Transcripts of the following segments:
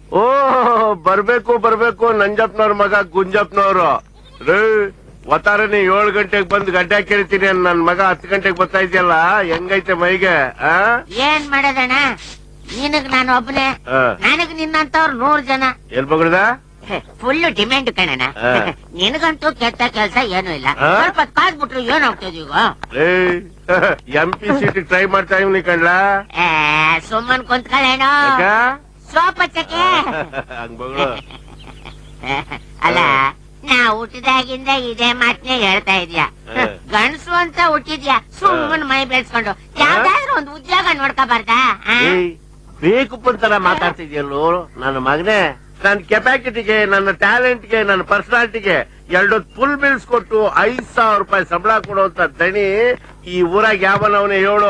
ಓ ಬರ್ಬೇಕು ಬರ್ಬೇಕು ನಂಜಪ್ಪನವ್ರ ಮಗ ಗುಂಜಪ್ಪನವ್ರು ರೇ ಒತ್ತಾರನೆ ಏಳು ಗಂಟೆಗೆ ಬಂದು ಗಡ್ಡೆ ಕೇಳ್ತೀನಿ ನನ್ ಮಗ ಹತ್ತು ಗಂಟೆಗೆ ಬರ್ತಾ ಇದೆಯಲ್ಲ ಹೆಂಗೈತೆ ಮೈಗೆ ಆ ಏನ್ ಮಾಡೋದಣ್ಣ ನಿನಗ್ ನಾನು ಒಬ್ಬನೇ ಆ. ನನಗ್ ನಿನ್ನಂತವ್ರು ನೂರ್ ಜನ ಎಲ್ ಬಗ್ರದ ಫುಲ್ ಡಿಮ್ಯಾಂಡ್ ಕಣಣ್ಣ ಆ. ನಿನಗಂತೂ ಕೆಟ್ಟ ಕೆಲ್ಸ ಏನೂ ಇಲ್ಲ ಆ? ಸ್ವಲ್ಪ ಕಾದ್ಬಿಟ್ರು ಏನಾಗ್ತದೆ ಈಗ ರೇ ಎಂ ಪಿ ಸೀಟ್ ಟ್ರೈ ಮಾಡ್ತಾ ಇವ್ನಿ ಕಣ್ಲಾ ಏ, ಸುಮ್ಮನ್ ಕುಂತ್ಕೊಳ್ಳೇನೋ ಯಾಕ? ಸೋಪ್ ಹಚ್ಚಕ್ಕೆ ಹಂಗ್ ಬಗ್ಳು ಅಲ್ಲ ನಾ ಹುಟ್ಟಿದಾಗಿಂದ ಇದೇ ಮಾತನ್ನೇ ಹೇಳ್ತಾ ಇದೀಯ ಆ. ಗಂಡಸು ಅಂತ ಹುಟ್ಟಿದ್ಯಾ ಸುಮ್ಮನ್ ಮೈ ಬೆಳ್ಸ್ಕೊಂಡು ಯಾವ್ದಾದ್ರು ಒಂದು ಉದ್ಯೋಗ ನೋಡ್ಕೋಬಾರ್ದಾ ಆ? ಏಯ್, ಬೇಕು ಪಂತರ ಮಾತಾಡ್ತಿದ್ಯಲ್ಲೋ ನನ್ನ ಮಗನೇ ನನ್ನ ಕೆಪಾಸಿಟಿಗೆ ನನ್ನ ಟ್ಯಾಲೆಂಟ್ಗೆ ನನ್ನ ಪರ್ಸನಾಲಿಟಿಗೆ ಎರಡು ಫುಲ್ ಬಿಲ್ಸ್ ಕೊಟ್ಟು ಐದ್ ಸಾವಿರ ರೂಪಾಯಿ ಸಂಬಳ ಕೊಡುವಂತ ದಣಿ ಈ ಊರಾಗ ಯಾವನವನೇ ಹೇಳು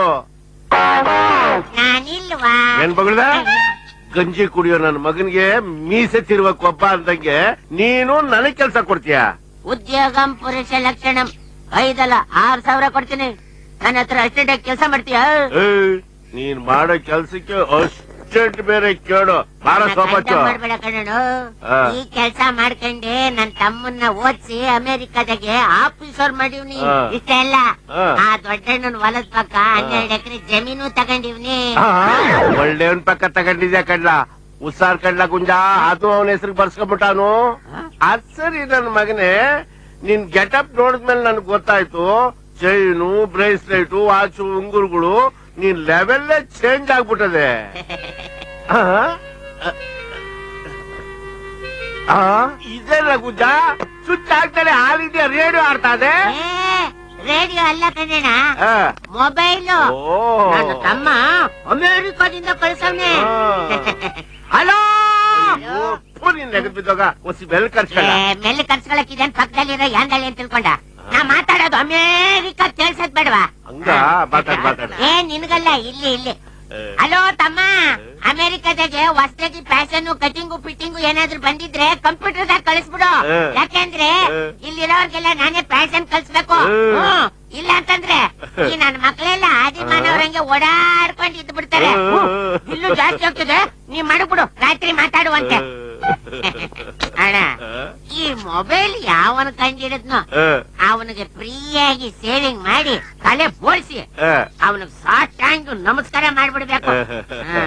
ನಾನಿಲ್ವಾ ಏನ್ ಬಗ್ಳದ ಗಂಜಿ ಕುಡಿಯೋ ನನ್ನ ಮಗನ್ಗೆ ಮೀಸೆ ತಿರುವ ಕೊಬ್ಬ ಅಂದಂಗೆ ನೀನು ನನಗ್ ಕೆಲ್ಸ ಕೊಡ್ತೀಯ ಉದ್ಯೋಗಂ ಪುರುಷ ಲಕ್ಷಣಂ ಐದಲ್ಲ ಆರ್ ಸಾವಿರ ಕೊಡ್ತೀನಿ ನನ್ನ ಹತ್ರ ಅಷ್ಟೇ ಕೆಲಸ ಮಾಡ್ತೀಯ ಏಯ್, ನೀನ್ ಮಾಡೋ ಕೆಲ್ಸಕ್ಕೆ ಅಷ್ಟೆಂಟ್ ಬೇರೆ ಕೇಳು ಬಾರ ಸೋಪಚ್ಚು ಮಾಡ್ಬೇಡ ಕಣನು ಆ. ಈ ಕೆಲ್ಸ ಮಾಡ್ಕೊಂಡೆ ನನ್ ತಮ್ಮನ್ನ ಓದ್ಸಿ ಅಮೆರಿಕದಾಗೆ ಆಫೀಸರ್ ಮಾಡಿವ್ನಿ ಆ. ಇಷ್ಟೆಲ್ಲ ಆ. ಆ ದೊಡ್ಡಣ್ಣನ್ ಹೊಲದ ಪಕ್ಕ ಹನ್ನೆರಡು ಎಕರೆ ಜಮೀನು ತಗೊಂಡಿವ್ನಿ ಒಳ್ಳೆಯವನ್ ಪಕ್ಕ ತಗೊಂಡಿದ್ಯಾ ಕಡ್ಲ ಉಸಾರ್ ಕಡ್ಲ ಗುಂಜ ಅದು ಅವನ ಹೆಸರಿಗೆ ಬರ್ಸ್ಕೊಂಡ್ಬಿಟ್ಟಾನು ಅದ್ ಸರಿ ನನ್ ಮಗನೇ ನಿನ್ ಗೆಟಪ್ ನೋಡಿದ್ಮೇಲೆ ನನ್ಗೆ ಗೊತ್ತಾಯ್ತು ಚೈನು ಬ್ರೇಸ್ಲೆಟ್ ವಾಚು ಉಂಗುರುಗಳು ನೀನ್ ಲೆವೆಲ್ಲೇ ಚೇಂಜ್ ಆಗ್ಬಿಟ್ಟದೆ ಆ? ಆ? ಇದೆಲ್ಲ ಗುಂಜ ಸ್ವಿಚ್ ಆಗ್ತಾನೆ ಹಾಲಿದ್ಯಾ ರೇಡಿಯೋ ಆಡ್ತಾ ಇದೆ ರೇಡಿಯೋ ಅಲ್ಲ ಕಣ್ಣ ಆ. ಮೊಬೈಲ್ ಓ ನನ್ನ ತಮ್ಮ ಅಮೆರಿಕದಿಂದ ಕಳ್ಸವ್ನೆ ಹಲೋ ನೀನ್ ನೆಗದ್ ಬಿದ್ದೋಗ ಒಸಿ ಬೆಲ್ ಕರ್ಸ್ಕೊಂಡ ಮೇಲೆ ಕರ್ಸ್ಕೊಳಕ್ಕಿದೇನ್ ಪಕ್ಕದಲ್ಲಿರೋ ಯಾಂದಳಿ ಅಂತ ತಿಳ್ಕೊಂಡ ನಾ ಮಾತಾಡೋದು ಅಮೇರಿಕ ಕೇಳ್ಸದ್ ಬೇಡವಾ ಹಂಗ ಮಾತಾಡ್ ಮಾತಾಡ ಏ ನಿನ್ಗಲ್ಲ ಇಲ್ಲಿ ಇಲ್ಲಿ ಹಲೋ ತಮ್ಮ ಅಮೆರಿಕದಾಗೆ ಹೊಸದಾಗಿ ಫ್ಯಾಷನ್ ಕಟಿಂಗು ಫಿಟ್ಟಿಂಗು ಏನಾದ್ರು ಬಂದಿದ್ರೆ ಕಂಪ್ಯೂಟರ್ ದಾಗ ಕಳಿಸ್ಬಿಡು ಏ. ಯಾಕೆಂದ್ರೆ ಏ. ಇಲ್ಲಿರೋರ್ಗೆಲ್ಲ ನಾನೇ ಫ್ಯಾಷನ್ ಕಲ್ಸ್ಬೇಕು ಏ. ಹ್ಮ್. ಇಲ್ಲ ಅಂತಂದ್ರೆ ಈ ನನ್ನ ಮಕ್ಕಳೆಲ್ಲ ಆದಿ ಮಾನವರಂಗೆ ಓಡಾಡ್ಕೊಂಡು ಇದ್ದು ಬಿಡ್ತಾರೆ ಏ. ಹ್ಮ್. ಇಲ್ಲೂ ಜಾಸ್ತಿ ಹೋಗ್ತದೆ ನೀ ಮಾಡ್ಬಿಡು ರಾತ್ರಿ ಮಾತಾಡುವಂತೆ ಅಣ್ಣ ಈ ಮೊಬೈಲ್ ಯಾವನ್ ಕಂಡಿಡಿದ್ನೋ ಅವನಿಗೆ ಫ್ರೀಯಾಗಿ ಸೇವಿಂಗ್ ಮಾಡಿ ತಲೆ ಬೋಳ್ಸಿ ಅವನಿಗೆ ಸಾಷ್ಟಾಂಗ ನಮಸ್ಕಾರ ಮಾಡ್ಬಿಡ್ಬೇಕು ಹಾ.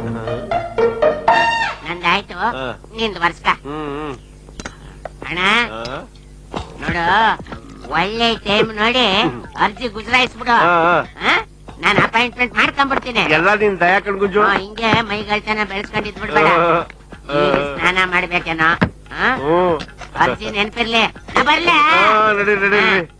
ನಂದಾಯ್ತು ಹಾ. ನಿಂದ್ ವರ್ಷ ಹ್ಮ್ ಅಣ್ಣ ನೋಡು ಒಳ್ಳೆ ಟೈಮ್ ನೋಡಿ ಅರ್ಜಿ ಗುಜರಾಯಿಸ್ಬಿಡು ನಾನು ಅಪಾಯಿಂಟ್ಮೆಂಟ್ ಮಾಡ್ಕೊಂಡ್ಬಿಡ್ತೀನಿ ಎಲ್ಲ ನಿನ್ ದಯಾ ಕಣ್ಗುಂಜು ಹಾ, ಹಿಂಗೆ ಮೈಗಳ್ತನ ಬೆಳೆಸ್ಕೊಂಡಿದ್ ಬಿಡ್ಬೇಡ ಈಗ ಸ್ನಾನ ಮಾಡ್ಬೇಕೇನೋ ಹಾ? ಹ್ಮ್ ಅರ್ಜಿ ನೆನ್ಪಿರ್ಲಿ ನಾ ಬರ್ಲಾ ನಡಿ ನಡಿ ನಡಿ